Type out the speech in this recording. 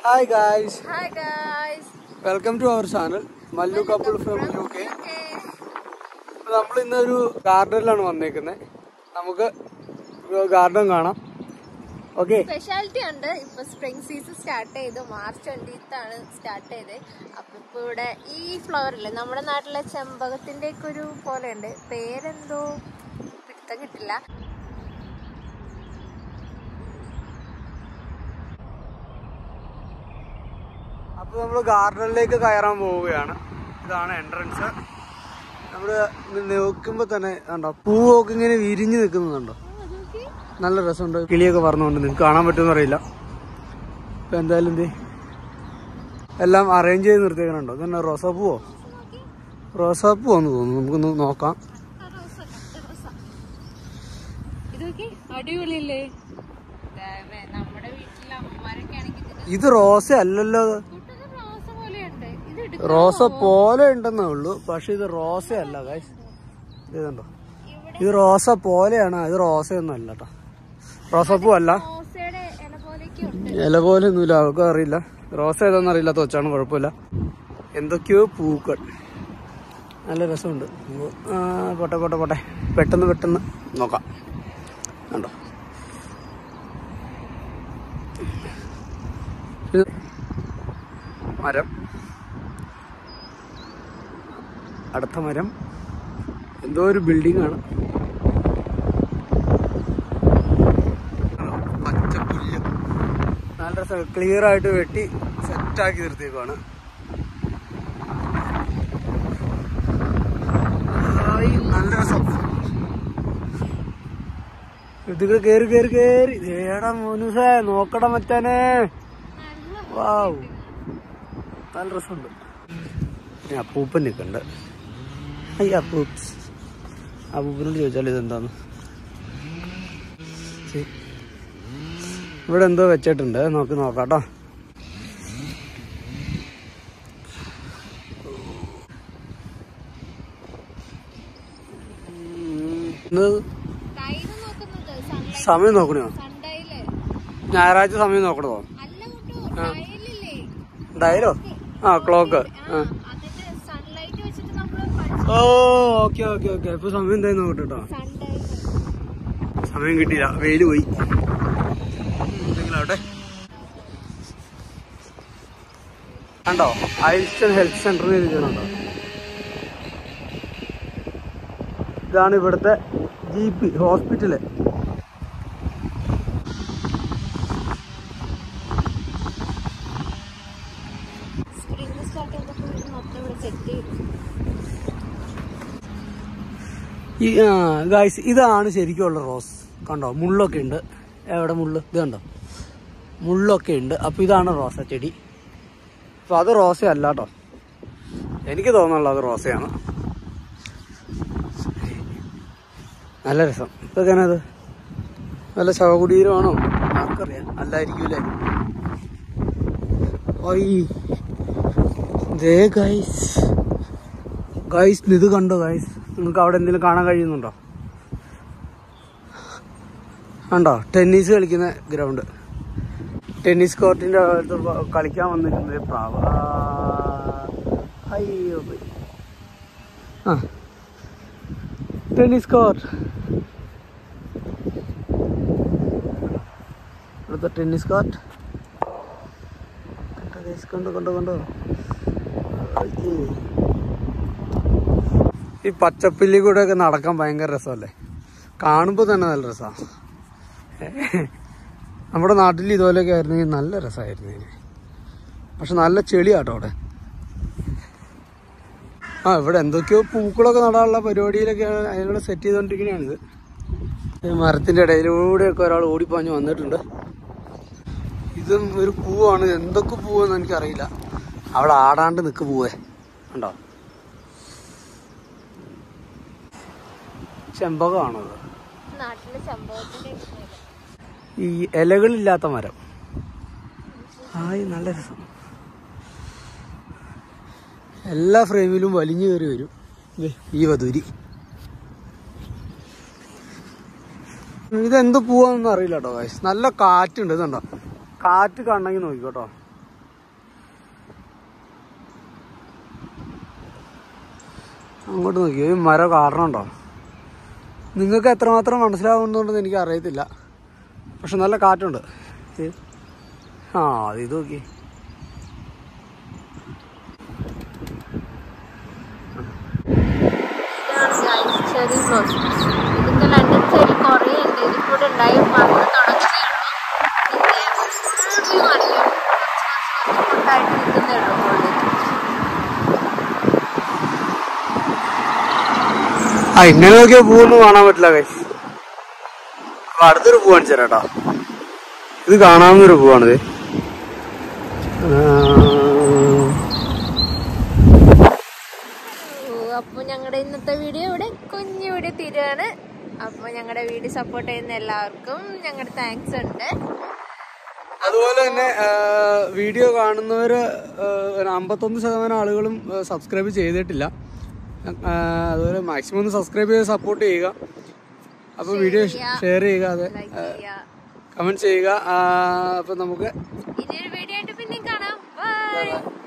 Hi guys hi guys welcome to our channel Mallu couple from U K നമ്മൾ ഇന്നൊരു ഗാർഡനിലാണ് വന്നേക്കുന്നത് നമുക്ക് ഗാർഡൻ കാണാം ഓക്കെ സ്പെഷ്യാലിറ്റി ഉണ്ട് ഇപ്പൊ സ്പ്രിംഗ് സീസൺ സ്റ്റാർട്ട് ചെയ്തു മാർച്ച് ട്വന്റീത്ത് ആണ് സ്റ്റാർട്ട് ചെയ്തത് അപ്പൊ ഇപ്പൊ ഇവിടെ ഈ ഫ്ലവർ ഇല്ലേ നമ്മുടെ നാട്ടിലെ ചെമ്പകത്തിന്റെ ഒക്കെ ഒരു പോലെ ഉണ്ട് പേരെന്തോ പിടുത്തം കിട്ടില്ല അപ്പോൾ നമ്മൾ ഗാർഡനിലേക്ക് കയറാൻ പോവുകയാണ് ഇതാണ് എൻട്രൻസ് നമ്മൾ നോക്കുമ്പോൾ തന്നെ കണ്ടോ പൂവൊക്കെ ഇങ്ങനെ വിരിഞ്ഞ് നിൽക്കുന്നുണ്ടോ നല്ല രസമുണ്ട് കിളിയൊക്കെ പറഞ്ഞുകൊണ്ട് നിങ്ങൾക്ക് കാണാൻ പറ്റുമെന്ന് അറിയില്ല ഇപ്പം എന്തായാലും എന്ത് എല്ലാം അറേഞ്ച് ചെയ്ത് നിർത്തിയേക്കണുണ്ടോ ഇതന്നെ റോസാപ്പൂവോ റോസാപ്പൂവെന്ന് തോന്നുന്നു നമുക്കൊന്ന് നോക്കാം ഇതൊക്കെ അടിപൊളിയല്ലേ നമ്മുടെ വീട്ടിലെ അമ്മമാരൊക്കെ ആണെങ്കിൽ ഇത് റോസ അല്ലല്ലോ ഇത്. റോസ പോലെയുണ്ട് ഇത് റോസ പോലെ ഉണ്ടെന്നേ ഉള്ളൂ പക്ഷെ ഇത് റോസ അല്ല ഗൈസ് ഇത് കണ്ടോ ഇത് റോസ പോലെയാണ് ഇത് റോസയൊന്നും അല്ല കേട്ടോ റോസപ്പൂ അല്ല റോസയുടെ ഇല പോലെയൊക്കെ ഉണ്ട് ഇല പോലെ ഒന്നുമില്ല അവർക്കും അറിയില്ല റോസ ഏതാണെന്ന് അറിയില്ലാത്ത വെച്ചാണ് കുഴപ്പമില്ല എന്തൊക്കെയോ പൂക്കൾ നല്ല രസമുണ്ട് ആ, പോട്ടെ പോട്ടെ പോട്ടെ പെട്ടെന്ന് പെട്ടെന്ന് നോക്കാം കണ്ടോ ഇത് മരം അടുത്ത മരം എന്തോ ഒരു ബിൽഡിംഗ് ആണ് പച്ച പുല്ല് നല്ല രസം ക്ലിയർ ആയിട്ട് വെട്ടി സെറ്റാക്കി നിർത്തിയേക്കുവാണ് ആയി, നല്ല രസം ഇതൊക്കെ കേറി കേറി കേറി ഏടാ മോനുസേ നോക്കട മച്ചാനെ വാവ് നല്ല രസമുണ്ട് പിന്നെ അപ്പൂപ്പൻ നിൽക്കണ്ട് അയ്യ അപ്പൂപ്സ് അപ്പൂപ്പനോട് ചോദിച്ചാൽ ഇതെന്താന്ന് ശരി. ഇവിടെ എന്തോ വെച്ചിട്ടുണ്ട് നോക്കി നോക്കാം കേട്ടോ ഇന്ന് ടൈം നോക്കുന്നത് സൺലൈറ്റ് സമയം നോക്കണോ സൺഡൈയില് ഞായറാഴ്ച സമയം നോക്കണോ അല്ല കൂട്ടു ഡയലില്ലേ ഡയലോ ആ ക്ലോക്ക് ആ അതിന്റെ സൺലൈറ്റ് വെച്ചിട്ട് നമ്മള് ഓ ഓക്കെ ഓക്കെ ഓക്കെ ഇപ്പൊ സമയം എന്തായി നോക്കട്ടെ കേട്ടോ സൺഡൈയില് സമയം കിട്ടിയില്ല വെയില് പോയി എന്തെങ്കിലാവട്ടെ കണ്ടോ ഐൽസ്റ്റൺ ഹെൽത്ത് സെന്റർ ഇരിക്കുന്നുണ്ടോ ഇതാണ് ഇവിടുത്തെ G P hospital spring start ചെയ്തപ്പോൾ ഇത് മൊത്തം ഇവിടെ സെറ്റ് ചെയ്തു ഈ ഗായ്സ് ഇതാണ് ശരിക്കുള്ള റോസ് കണ്ടോ മുള്ളൊക്കെ ഉണ്ട് എവിടെ മുള്ള് ഇത് കണ്ടോ മുള്ളൊക്കെ ഉണ്ട് അപ്പൊ ഇതാണ് റോസ ചെടി അപ്പൊ അത് റോസ അല്ല കേട്ടോ എനിക്ക് തോന്നുന്നുള്ളത് അത് റോസയാണ് നല്ല രസം ഇതൊക്കെ അത് നല്ല ശവകുടീരമാണോ ആർക്കറിയാം അല്ലായിരിക്കൂലേ ഓയ് ദേ ഗൈസ് ഗൈസ് ഇത് കണ്ടോ ഗൈസ് നിങ്ങൾക്ക് അവിടെ എന്തെങ്കിലും കാണാൻ കഴിയുന്നുണ്ടോ കണ്ടോ ടെന്നീസ് കളിക്കുന്ന ഗ്രൗണ്ട് ടെന്നീസ് കോർട്ടിന്റെ അടുത്ത് പ- കളിക്കാൻ വന്നിരിക്കുന്ന ഒരു പ്രാവ് ആ, അയ്യോ പോയി. ആ ടെന്നീസ് കോർട്ട് ഇവിടുത്തെ ടെന്നീസ് കോർട്ട് കണ്ടോ guys? കണ്ടോ കണ്ടോ കണ്ടോ അയ്യേ. ഈ പച്ചപ്പില്ലി കൂടെ ഒക്കെ നടക്കാൻ ഭയങ്കര രസമല്ലേ കാണുമ്പോൾ തന്നെ നല്ല രസമാണ് നമ്മുടെ നാട്ടിൽ ഇതുപോലെയൊക്കെ ആയിരുന്നെങ്കിൽ നല്ല രസമായിരുന്നു ഇതിന് പക്ഷെ നല്ല ചെളിയാട്ടോ അവിടെ ആ ഇവിടെ എന്തൊക്കെയോ പൂക്കളൊക്കെ നടാനുള്ള പരിപാടിയിലൊക്കെ അതിനുള്ള സെറ്റ് ചെയ്തുകൊണ്ടിരിക്കുകയാണിത് ഈ മരത്തിൻ്റെ ഇടയിലൂടെയൊക്കെ ഒരാൾ ഓടിപ്പാഞ്ഞ് വന്നിട്ടുണ്ട് ഇതും ഒരു പൂവാണ് എന്തൊക്കെ പൂവെന്ന് എനിക്കറിയില്ല അവിടെ ആടാണ്ട് നിൽക്ക് പൂവേ ഉണ്ടോ ചെമ്പകമാണോ അത് നാട്ടിലെ സംഭവത്തിന്റെ ഒക്കെ ഈ ഇലകളില്ലാത്ത മരം ആയി നല്ല രസം എല്ലാ ഫ്രെയിമിലും വലിഞ്ഞു കയറി വരും ദേ, ഈ വധൂരി ഇതെന്ത് പൂവാന്നൊന്നും അറിയില്ല കേട്ടോ guys. നല്ല കാറ്റുണ്ട് ഇതുണ്ടോ കാറ്റ് കാണണമെങ്കിൽ നോക്കിക്കോട്ടോ അങ്ങോട്ട് നോക്കി ഈ മരം കാരണമുണ്ടോ നിങ്ങൾക്ക് എത്രമാത്രം മനസ്സിലാവുന്നുണ്ടെന്ന് എനിക്ക് അറിയത്തില്ല പക്ഷെ നല്ല കാറ്റുണ്ട് ഇത്. ആ അത് ഇത് നോക്കി ഇതാണ് ചെറി ബ്ലോസംസ് ഇതിന്റെ ലണ്ടൻ ചെറി കുറേ ഉണ്ട് ഇതിൽ കൂടെ ഉണ്ടായി വന്ന് തുടങ്ങുന്നേ ഉള്ളൂ പിന്നെ full view കാണിക്കാം. കുറച്ച് കുറച്ച് കൊണ്ടായിട്ട് നിൽക്കുന്നേ ഉള്ളൂ മുകളിൽ ആ ഇങ്ങനെ നോക്കിയാൽ പൂവൊന്നും കാണാൻ പറ്റില്ല കൈ അപ്പൊ അടുത്തൊരു പൂ കാണിച്ചു തരാം കേട്ടോ ഇത് കാണാവുന്നൊരു പൂവാണിത് അപ്പോൾ ഞങ്ങളുടെ ഇന്നത്തെ വീഡിയോ ഇവിടെ കുഞ്ഞു വീഡിയോ തീരുകയാണ് അപ്പോൾ ഞങ്ങളുടെ വീഡിയോ സപ്പോർട്ട് ചെയ്യുന്ന എല്ലാവർക്കും ഞങ്ങളുടെ താങ്ക്സ് ഉണ്ട് അതുപോലെ തന്നെ ആ, വീഡിയോ കാണുന്നവര് ആ, ഒരു അമ്പത്തൊന്ന് ശതമാനം ആളുകളും ആ, സബ്സ്ക്രൈബ് ചെയ്തിട്ടില്ല ആ, അതുപോലെ മാക്സിമം ഒന്ന് സബ്സ്ക്രൈബ് ചെയ്ത് സപ്പോർട്ട് ചെയ്യുക അപ്പോൾ വീഡിയോ ഷെയർ ചെയ്യുക അതെ ലൈക്ക് ചെയ്യുക കമന്റ് ചെയ്യുക ആ, അപ്പൊ നമുക്ക് ഇനിയൊരു വീഡിയോ ആയിട്ട് പിന്നെ കാണാം ബൈ